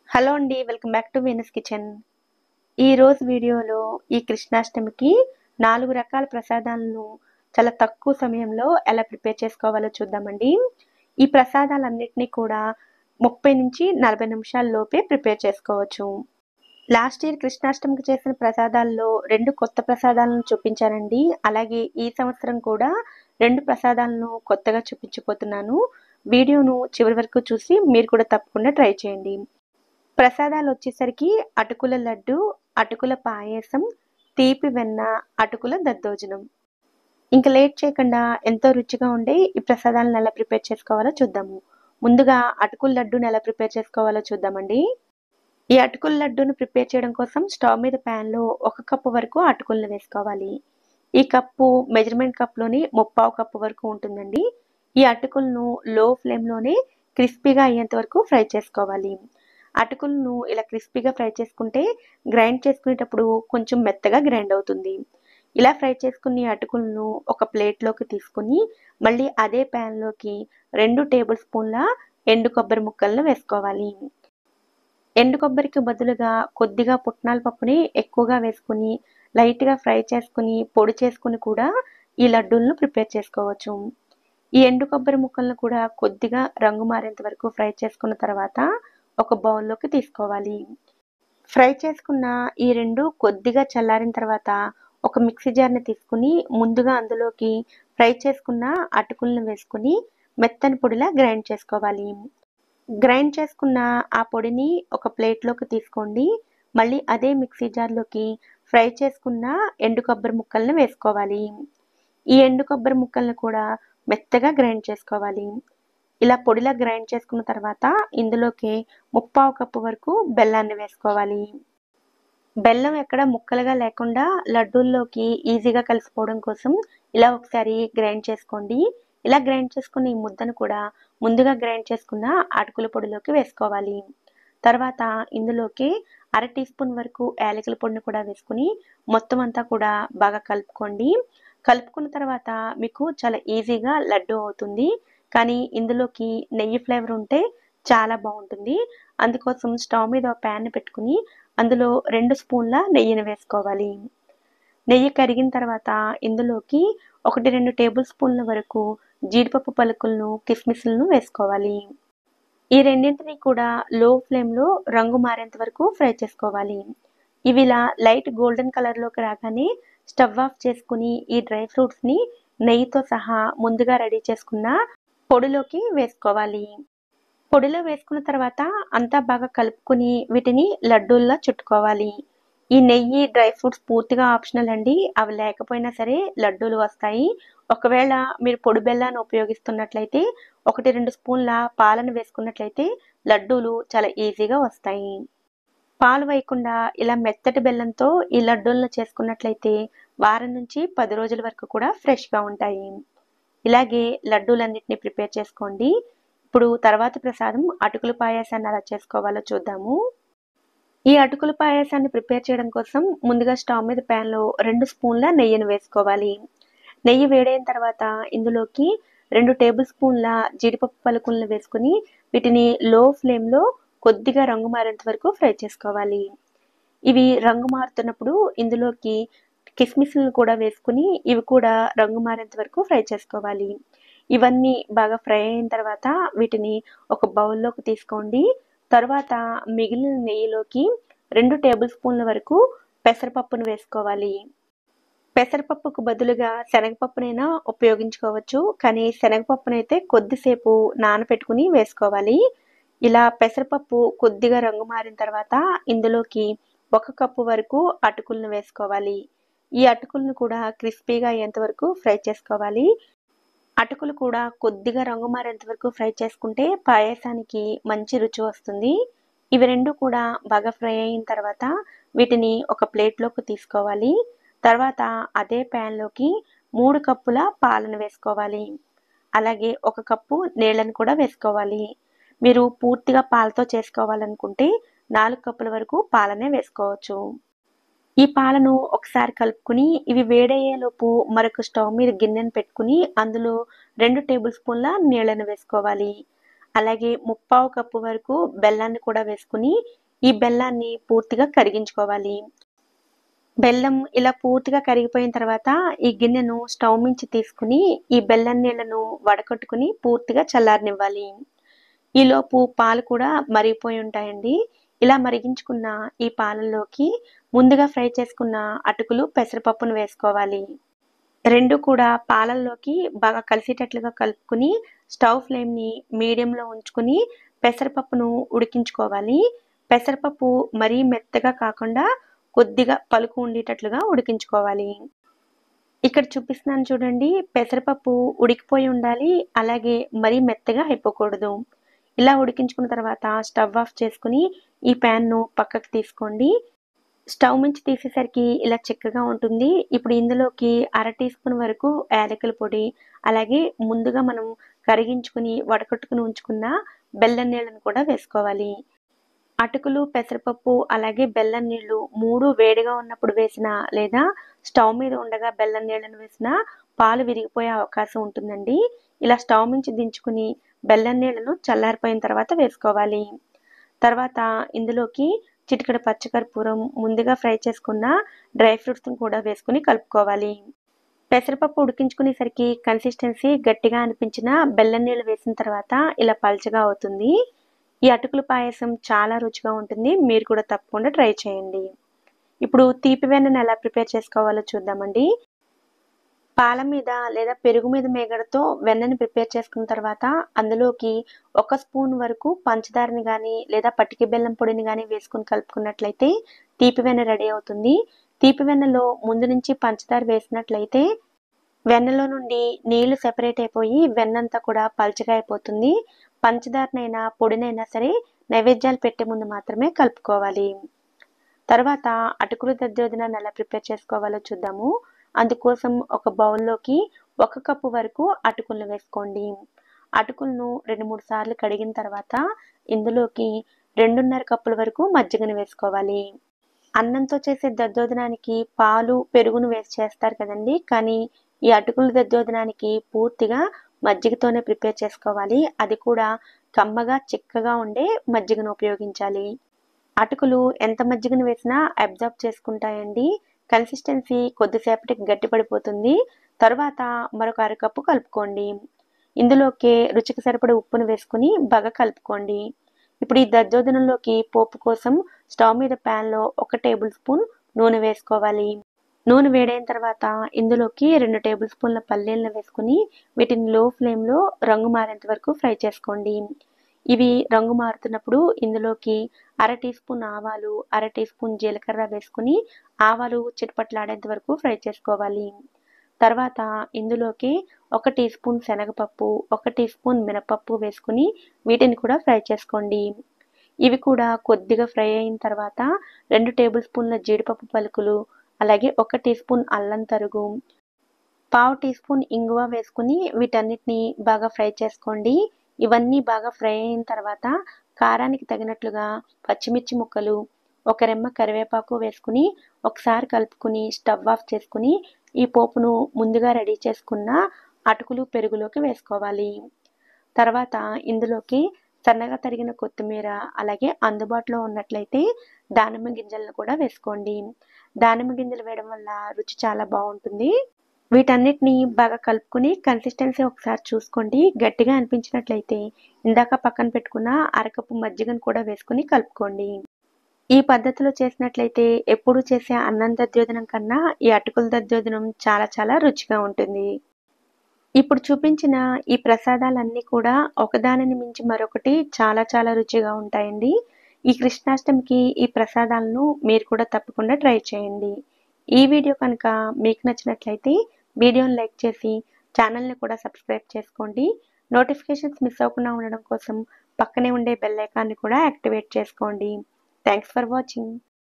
hello అండి welcome back to Venus kitchen ఈరోజు వీడియోలో ఈ కృష్ణాష్టమికి నాలుగు రకాల ప్రసాదాలను చాలా తక్కువ సమయంలో ఎలా ప్రిపేర్ చేసుకోవాలో చూద్దామండి ఈ ప్రసాదాలన్నిటినీ కూడా ముప్పై నుంచి నలభై నిమిషాల లోపే ప్రిపేర్ చేసుకోవచ్చు లాస్ట్ ఇయర్ కృష్ణాష్టమికి చేసిన ప్రసాదాల్లో రెండు కొత్త ప్రసాదాలను చూపించానండి అలాగే ఈ సంవత్సరం కూడా రెండు ప్రసాదాలను కొత్తగా చూపించబోతున్నాను వీడియోను చివరి వరకు చూసి మీరు కూడా తప్పకుండా ట్రై చేయండి ప్రసాదాలు వచ్చేసరికి అటుకుల లడ్డు అటుకుల పాయసం తీపి వెన్న అటుకుల దద్దోజనం ఇంకా లేట్ చేయకుండా ఎంతో రుచిగా ఉండే ఈ ప్రసాదాలను ఎలా ప్రిపేర్ చేసుకోవాలో చూద్దాము ముందుగా అటుకుల లడ్డూని ఎలా ప్రిపేర్ చేసుకోవాలో చూద్దామండి ఈ అటుకుల లడ్డూను ప్రిపేర్ చేయడం కోసం స్టవ్ మీద ప్యాన్లో ఒక కప్పు వరకు అటుకులను వేసుకోవాలి ఈ కప్పు మెజర్మెంట్ కప్లోని ముప్పావు కప్పు వరకు ఉంటుందండి ఈ అటుకులను లో ఫ్లేమ్లోనే క్రిస్పీగా అయ్యేంత వరకు ఫ్రై చేసుకోవాలి అటుకులను ఇలా క్రిస్పీగా ఫ్రై చేసుకుంటే గ్రైండ్ చేసుకునేటప్పుడు కొంచెం మెత్తగా గ్రైండ్ అవుతుంది ఇలా ఫ్రై చేసుకుని అటుకులను ఒక ప్లేట్లోకి తీసుకుని మళ్ళీ అదే ప్యాన్లోకి రెండు టేబుల్ స్పూన్ల ఎండు కొబ్బరి ముక్కలను వేసుకోవాలి ఎండు కొబ్బరికి బదులుగా కొద్దిగా పుట్నాల పప్పుని ఎక్కువగా వేసుకుని లైట్గా ఫ్రై చేసుకుని పొడి చేసుకుని కూడా ఈ లడ్డూలను ప్రిపేర్ చేసుకోవచ్చు ఈ ఎండు కొబ్బరి ముక్కలను కూడా కొద్దిగా రంగు మారేంత వరకు ఫ్రై చేసుకున్న తర్వాత ఒక బౌల్లోకి తీసుకోవాలి ఫ్రై చేసుకున్న ఈ రెండు కొద్దిగా చల్లారిన తర్వాత ఒక మిక్సీ జార్ని తీసుకుని ముందుగా అందులోకి ఫ్రై చేసుకున్న అటుకులను వేసుకుని మెత్తని పొడిలా గ్రైండ్ చేసుకోవాలి గ్రైండ్ చేసుకున్న ఆ పొడిని ఒక ప్లేట్లోకి తీసుకోండి మళ్ళీ అదే మిక్సీ జార్లోకి ఫ్రై చేసుకున్న ఎండు కొబ్బరి ముక్కలను వేసుకోవాలి ఈ ఎండు కొబ్బరి ముక్కలను కూడా మెత్తగా గ్రైండ్ చేసుకోవాలి ఇలా పొడిలా గ్రైండ్ చేసుకున్న తర్వాత ఇందులోకి ముప్పావు కప్పు వరకు బెల్లాన్ని వేసుకోవాలి బెల్లం ఎక్కడ ముక్కలుగా లేకుండా లడ్డూల్లోకి ఈజీగా కలిసిపోవడం కోసం ఇలా ఒకసారి గ్రైండ్ చేసుకోండి ఇలా గ్రైండ్ చేసుకున్న ఈ ముద్దను కూడా ముందుగా గ్రైండ్ చేసుకున్న అటుకుల పొడిలోకి వేసుకోవాలి తర్వాత ఇందులోకి అర టీ స్పూన్ వరకు యాలకుల పొడిని కూడా వేసుకుని మొత్తం అంతా కూడా బాగా కలుపుకోండి కలుపుకున్న తర్వాత మీకు చాలా ఈజీగా లడ్డు అవుతుంది కానీ ఇందులోకి నెయ్యి ఫ్లేవర్ ఉంటే చాలా బాగుంటుంది అందుకోసం స్టవ్ మీద ఒక ప్యాన్ పెట్టుకుని అందులో రెండు స్పూన్ల నెయ్యిని వేసుకోవాలి నెయ్యి కరిగిన తర్వాత ఇందులోకి ఒకటి రెండు టేబుల్ స్పూన్ల వరకు జీడిపప్పు పలుకులను కిస్మిస్లను వేసుకోవాలి ఈ రెండింటిని కూడా లో ఫ్లేమ్లో రంగు మారేంత వరకు ఫ్రై చేసుకోవాలి ఇవి ఇలా లైట్ గోల్డెన్ కలర్లోకి రాగానే స్టవ్ ఆఫ్ చేసుకుని ఈ డ్రై ఫ్రూట్స్ని నెయ్యితో సహా ముందుగా రెడీ చేసుకున్న పొడిలోకి వేసుకోవాలి పొడిలో వేసుకున్న తర్వాత అంతా బాగా కలుపుకుని వీటిని లడ్డూల్లా చుట్టుకోవాలి ఈ నెయ్యి డ్రై ఫ్రూట్స్ పూర్తిగా ఆప్షనల్ అండి అవి లేకపోయినా సరే లడ్డూలు వస్తాయి ఒకవేళ మీరు పొడి బెల్లాన్ని ఉపయోగిస్తున్నట్లయితే ఒకటి రెండు స్పూన్ల పాలను వేసుకున్నట్లయితే లడ్డూలు చాలా ఈజీగా వస్తాయి పాలు వేయకుండా ఇలా మెత్తటి బెల్లంతో ఈ లడ్డూలను చేసుకున్నట్లయితే వారం నుంచి పది రోజుల వరకు కూడా ఫ్రెష్గా ఉంటాయి ఇలాగే లడ్డూలన్నిటిని ప్రిపేర్ చేసుకోండి ఇప్పుడు తర్వాత ప్రసాదం అటుకుల పాయాసాన్ని ఎలా చేసుకోవాలో చూద్దాము ఈ అటుకుల పాయాసాన్ని ప్రిపేర్ చేయడం కోసం ముందుగా స్టవ్ మీద ప్యాన్లో రెండు స్పూన్ల నెయ్యిని వేసుకోవాలి నెయ్యి వేడైన తర్వాత ఇందులోకి రెండు టేబుల్ స్పూన్ల జీడిపప్పు పలుకులను వేసుకుని వీటిని లో ఫ్లేమ్లో కొద్దిగా రంగు మారేంత వరకు ఫ్రై చేసుకోవాలి ఇవి రంగు మారుతున్నప్పుడు ఇందులోకి కిస్మిస్లను కూడా వేసుకుని ఇవి కూడా రంగు మారేంత వరకు ఫ్రై చేసుకోవాలి ఇవన్నీ బాగా ఫ్రై అయిన తర్వాత వీటిని ఒక బౌల్లోకి తీసుకోండి తర్వాత మిగిలిన నెయ్యిలోకి రెండు టేబుల్ స్పూన్ల వరకు పెసరపప్పును వేసుకోవాలి పెసరపప్పుకు బదులుగా శనగపప్పునైనా ఉపయోగించుకోవచ్చు కానీ శనగపప్పునైతే కొద్దిసేపు నానపెట్టుకుని వేసుకోవాలి ఇలా పెసరపప్పు కొద్దిగా రంగు మారిన తర్వాత ఇందులోకి ఒక కప్పు వరకు అటుకులను వేసుకోవాలి ఈ అటుకులను కూడా క్రిస్పీగా అయ్యేంత వరకు ఫ్రై చేసుకోవాలి అటుకులు కూడా కొద్దిగా రంగు మారేంత వరకు ఫ్రై చేసుకుంటే పాయసానికి మంచి రుచి వస్తుంది ఇవి రెండు కూడా బాగా ఫ్రై అయిన తర్వాత వీటిని ఒక ప్లేట్లోకి తీసుకోవాలి తర్వాత అదే ప్యాన్లోకి మూడు కప్పుల పాలను వేసుకోవాలి అలాగే ఒక కప్పు నీళ్ళను కూడా వేసుకోవాలి మీరు పూర్తిగా పాలతో చేసుకోవాలనుకుంటే నాలుగు కప్పుల వరకు పాలనే వేసుకోవచ్చు ఈ పాలను ఒకసారి కలుపుకుని ఇవి వేడయ్యేలోపు మరొక స్టవ్ మీద గిన్నెను పెట్టుకుని అందులో రెండు టేబుల్ స్పూన్ల నీళ్ళను వేసుకోవాలి అలాగే ముప్పావు కప్పు వరకు బెల్లాన్ని కూడా వేసుకుని ఈ బెల్లాన్ని పూర్తిగా కరిగించుకోవాలి బెల్లం ఇలా పూర్తిగా కరిగిపోయిన తర్వాత ఈ గిన్నెను స్టవ్ మించి తీసుకుని ఈ బెల్లం నీళ్లను వడకట్టుకుని పూర్తిగా చల్లారనివ్వాలి ఈలోపు పాలు కూడా మరిగిపోయి ఉంటాయండి ఇలా మరిగించుకున్న ఈ పాలల్లోకి ముందుగా ఫ్రై చేసుకున్న అటుకులు పెసరపప్పును వేసుకోవాలి రెండు కూడా పాలల్లోకి బాగా కలిసేటట్లుగా కలుపుకుని స్టవ్ ఫ్లేమ్ని మీడియంలో ఉంచుకుని పెసరపప్పును ఉడికించుకోవాలి పెసరపప్పు మరీ మెత్తగా కాకుండా కొద్దిగా పలుకు ఉండేటట్లుగా ఉడికించుకోవాలి ఇక్కడ చూపిస్తున్నాను చూడండి పెసరపప్పు ఉడికిపోయి ఉండాలి అలాగే మరీ మెత్తగా అయిపోకూడదు ఇలా ఉడికించుకున్న తర్వాత స్టవ్ ఆఫ్ చేసుకుని ఈ ప్యాన్ను పక్కకు తీసుకోండి స్టవ్ నుంచి తీసేసరికి ఇలా చిక్కగా ఉంటుంది ఇప్పుడు ఇందులోకి అర టీ స్పూన్ వరకు యాలకుల పొడి అలాగే ముందుగా మనం కరిగించుకుని వడకట్టుకుని ఉంచుకున్న బెల్లం నీళ్ళను కూడా వేసుకోవాలి అటుకులు పెసరపప్పు అలాగే బెల్లం నీళ్లు మూడు వేడిగా ఉన్నప్పుడు వేసిన లేదా స్టవ్ మీద ఉండగా బెల్లం నీళ్ళను వేసిన పాలు విరిగిపోయే అవకాశం ఉంటుందండి ఇలా స్టవ్ నుంచి దించుకుని బెల్లం నీళ్ళను చల్లారిపోయిన తర్వాత వేసుకోవాలి తర్వాత ఇందులోకి చిటికెడ పచ్చకర్పూరం ముందుగా ఫ్రై చేసుకున్న డ్రై ఫ్రూట్స్ని కూడా వేసుకుని కలుపుకోవాలి పెసరపప్పు ఉడికించుకునేసరికి కన్సిస్టెన్సీ గట్టిగా అనిపించిన బెల్లం నీళ్ళు వేసిన తర్వాత ఇలా పల్చగా అవుతుంది ఈ అటుకుల పాయసం చాలా రుచిగా ఉంటుంది మీరు కూడా తప్పకుండా ట్రై చేయండి ఇప్పుడు తీపి వెన్నను ఎలా ప్రిపేర్ చేసుకోవాలో చూద్దామండి పాల మీద లేదా పెరుగు మీద మేగడతో వెన్నని ప్రిపేర్ చేసుకున్న తర్వాత అందులోకి ఒక స్పూన్ వరకు పంచదారని కానీ లేదా పట్టిక బెల్లం పొడిని కానీ వేసుకుని కలుపుకున్నట్లయితే తీపి వెన్న రెడీ అవుతుంది తీపి వెన్నలో ముందు నుంచి పంచదార వేసినట్లయితే వెన్నలో నుండి నీళ్లు సెపరేట్ అయిపోయి వెన్నంతా కూడా పల్చగా అయిపోతుంది పంచదారనైనా పొడినైనా సరే నైవేద్యాలు పెట్టే ముందు మాత్రమే కలుపుకోవాలి తర్వాత అటుకులు దద్దోజనాన్ని ఎలా ప్రిపేర్ చేసుకోవాలో చూద్దాము అందుకోసం ఒక బౌల్లోకి ఒక కప్పు వరకు అటుకులను వేసుకోండి అటుకులను రెండు మూడు సార్లు కడిగిన తర్వాత ఇందులోకి రెండున్నర కప్పుల వరకు మజ్జిగను వేసుకోవాలి అన్నంతో చేసే దద్దోజనానికి పాలు పెరుగును వేసి చేస్తారు కదండి కానీ ఈ అటుకుల దద్దోజనానికి పూర్తిగా మజ్జిగతోనే ప్రిపేర్ చేసుకోవాలి అది కూడా కమ్మగా చిక్కగా ఉండే మజ్జిగను ఉపయోగించాలి అటుకులు ఎంత మజ్జిగను వేసినా అబ్జర్వ్ చేసుకుంటాయండి కన్సిస్టెన్సీ కొద్దిసేపటికి గట్టిపడిపోతుంది తర్వాత మరొక అరకప్పు కలుపుకోండి ఇందులోకి రుచికి సరిపడే ఉప్పును వేసుకుని బాగా కలుపుకోండి ఇప్పుడు ఈ దద్దోజనంలోకి పోపు కోసం స్టవ్ మీద ప్యాన్లో ఒక టేబుల్ స్పూన్ నూనె వేసుకోవాలి నూనె వేడైన తర్వాత ఇందులోకి రెండు టేబుల్ స్పూన్ల పల్లీలను వేసుకుని వీటిని లో ఫ్లేమ్లో రంగు మారేంత వరకు ఫ్రై చేసుకోండి ఇవి రంగు మారుతున్నప్పుడు ఇందులోకి అర టీ స్పూన్ ఆవాలు అర టీ స్పూన్ జీలకర్ర వేసుకుని ఆవాలు చిటపట్లాడేంత వరకు ఫ్రై చేసుకోవాలి తర్వాత ఇందులోకి ఒక టీ స్పూన్ శనగపప్పు ఒక టీ స్పూన్ మినపప్పు వేసుకుని వీటిని కూడా ఫ్రై చేసుకోండి ఇవి కూడా కొద్దిగా ఫ్రై అయిన తర్వాత రెండు టేబుల్ స్పూన్ల జీడిపప్పు పలుకులు అలాగే ఒక టీ స్పూన్ అల్లం తరుగు పావు టీ స్పూన్ ఇంగువ వేసుకుని వీటన్నిటిని బాగా ఫ్రై చేసుకోండి ఇవన్నీ బాగా ఫ్రై అయిన తర్వాత కారానికి తగినట్లుగా పచ్చిమిర్చి ముక్కలు ఒక రెమ్మ కరివేపాకు వేసుకుని ఒకసారి కలుపుకుని స్టవ్ ఆఫ్ చేసుకుని ఈ పోపును ముందుగా రెడీ చేసుకున్న అటుకులు పెరుగులోకి వేసుకోవాలి తర్వాత ఇందులోకి సన్నగా తరిగిన కొత్తిమీర అలాగే అందుబాటులో ఉన్నట్లయితే దానిమ్మ గింజలను కూడా వేసుకోండి దానిమ్మ గింజలు వేయడం వల్ల రుచి చాలా బాగుంటుంది వీటన్నిటిని బాగా కలుపుకుని కన్సిస్టెన్సీ ఒకసారి చూసుకోండి గట్టిగా అనిపించినట్లయితే ఇందాక పక్కన పెట్టుకున్న అరకప్పు మజ్జిగను కూడా వేసుకుని కలుపుకోండి ఈ పద్ధతిలో చేసినట్లయితే ఎప్పుడు చేసే అన్నం దద్యోజనం కన్నా ఈ అటుకుల దద్యోజనం చాలా చాలా రుచిగా ఉంటుంది ఇప్పుడు చూపించిన ఈ ప్రసాదాలన్నీ కూడా ఒకదానిని మించి మరొకటి చాలా చాలా రుచిగా ఉంటాయండి ఈ కృష్ణాష్టమికి ఈ ప్రసాదాలను మీరు కూడా తప్పకుండా ట్రై చేయండి ఈ వీడియో కనుక మీకు నచ్చినట్లయితే వీడియోని లైక్ చేసి ఛానల్ని కూడా సబ్స్క్రైబ్ చేసుకోండి నోటిఫికేషన్స్ మిస్ అవ్వకుండా ఉండడం కోసం పక్కనే ఉండే బెల్ ఐకాన్ని కూడా యాక్టివేట్ చేసుకోండి థ్యాంక్స్ ఫర్ వాచింగ్